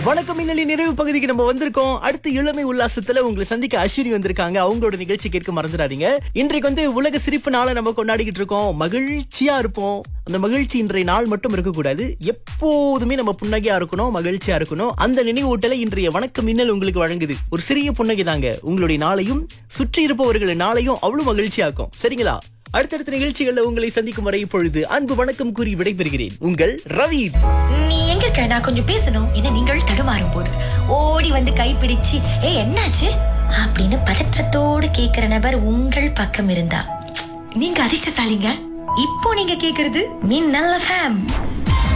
வணக்கம் மின்னலி நிறைவு பகுதிக்கு நம்ம வந்திருக்கோம் அடுத்து இளமை உல்லாசத்துல உங்களை சந்திக்க அஸ்வினி வந்திருக்காங்க அவங்களோட நிகழ்ச்சி கேட்க மறந்துடாதீங்க இன்றைக்கு வந்து உலக சிரிப்பு நாளை நம்ம கொண்டாடிக்கிட்டு இருக்கோம் மகிழ்ச்சியா இருப்போம் அந்த மகிழ்ச்சி இன்றைய நாள் மட்டும் இருக்கக்கூடாது எப்போதுமே நம்ம புன்னகையா இருக்கணும் மகிழ்ச்சியா இருக்கணும் அந்த நினைவூட்டலை இன்றைய வணக்கம் மின்னல் உங்களுக்கு வழங்குது ஒரு சிறிய புன்னகை தாங்க உங்களுடைய நாளையும் சுற்றி இருப்பவர்களின் நாளையும் அவ்வளவு மகிழ்ச்சியாக்கும் சரிங்களா அடுத்தடுத்த நிகழ்ச்சிகள்ல உங்களை சந்திக்கும் வரை இப்பொழுது அன்பு வணக்கம் கூறி விடைபெறுகிறேன் உங்கள் ரவி நீ எங்க இருக்க நான் கொஞ்சம் பேசணும் என நீங்கள் தடுமாறும் போது ஓடி வந்து கைப்பிடிச்சு ஏ என்னாச்சு அப்படின்னு பதற்றத்தோடு கேக்குற நபர் உங்கள் பக்கம் இருந்தா நீங்க அதிர்ஷ்டசாலிங்க இப்போ நீங்க கேக்குறது மின்னல்ல ஃபேம்